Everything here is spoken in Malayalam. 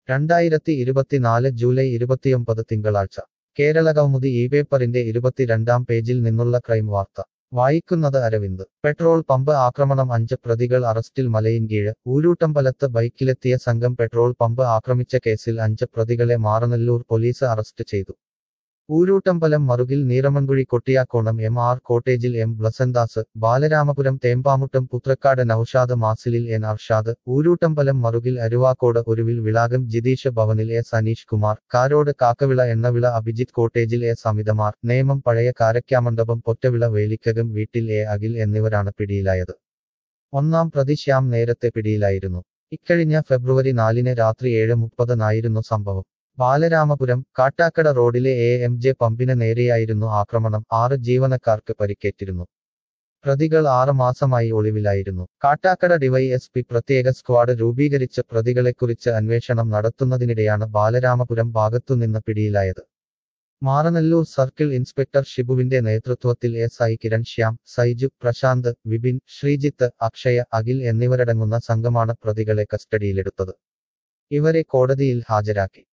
രണ്ടായിരത്തി ഇരുപത്തിനാല് ജൂലൈ ഇരുപത്തിയൊമ്പത് തിങ്കളാഴ്ച കേരള കൗമുദി ഈ പേപ്പറിന്റെ ഇരുപത്തിരണ്ടാം പേജിൽ നിന്നുള്ള ക്രൈം വാർത്ത വായിക്കുന്നത് അരവിന്ദ് പെട്രോൾ പമ്പ് ആക്രമണം അഞ്ച് പ്രതികൾ അറസ്റ്റിൽ മലയിൻകീഴ് ഊരൂട്ടമ്പലത്ത് ബൈക്കിലെത്തിയ സംഘം പെട്രോൾ പമ്പ് ആക്രമിച്ച കേസിൽ അഞ്ച് പ്രതികളെ മാറനല്ലൂർ പോലീസ് അറസ്റ്റ് ചെയ്തു ഊരൂട്ടമ്പലം മറുകിൽ നീറമൺകുഴി കൊട്ടിയാക്കോണം എം ആർ കോട്ടേജിൽ എം ബ്ലസന്താസ് ബാലരാമപുരം തേമ്പാമുട്ടം പുത്രക്കാട് നൌഷാദ് മാസിലിൽ എൻ അർഷാദ് ഊരൂട്ടമ്പലം മറുകിൽ അരുവാക്കോട് ഒരുവിൽ വിളാകം ജിതീഷ് ഭവനിൽ എസ് അനീഷ് കുമാർ കാരോട് കാക്കവിള എണ്ണവിള അഭിജിത്ത് കോട്ടേജിൽ എസ് അമിതമാർ നേമം പഴയ കാരക്കാമണ്ഡപം പൊറ്റവിള വേലിക്കകം വീട്ടിൽ എ അഖിൽ എന്നിവരാണ് പിടിയിലായത് ഒന്നാം പ്രതി ശ്യാം നേരത്തെ പിടിയിലായിരുന്നു ഇക്കഴിഞ്ഞ ഫെബ്രുവരി നാലിന് രാത്രി ഏഴ് മുപ്പതിനായിരുന്നു സംഭവം ബാലരാമപുരം കാട്ടാക്കട റോഡിലെ എ എം ജെ പമ്പിന് നേരെയായിരുന്നു ആക്രമണം ആറ് ജീവനക്കാർക്ക് പരിക്കേറ്റിരുന്നു പ്രതികൾ ആറ് മാസമായി ഒളിവിലായിരുന്നു കാട്ടാക്കട ഡിവൈഎസ്പി പ്രത്യേക സ്ക്വാഡ് രൂപീകരിച്ച് പ്രതികളെക്കുറിച്ച് അന്വേഷണം നടത്തുന്നതിനിടെയാണ് ബാലരാമപുരം ഭാഗത്തുനിന്ന് പിടിയിലായത് മാറനല്ലൂർ സർക്കിൾ ഇൻസ്പെക്ടർ ഷിബുവിന്റെ നേതൃത്വത്തിൽ എസ് ഐ കിരൺ ശ്യാം സൈജു പ്രശാന്ത് വിപിൻ ശ്രീജിത്ത് അക്ഷയ അഖിൽ എന്നിവരടങ്ങുന്ന സംഘമാണ് പ്രതികളെ കസ്റ്റഡിയിലെടുത്തത് ഇവരെ കോടതിയിൽ ഹാജരാക്കി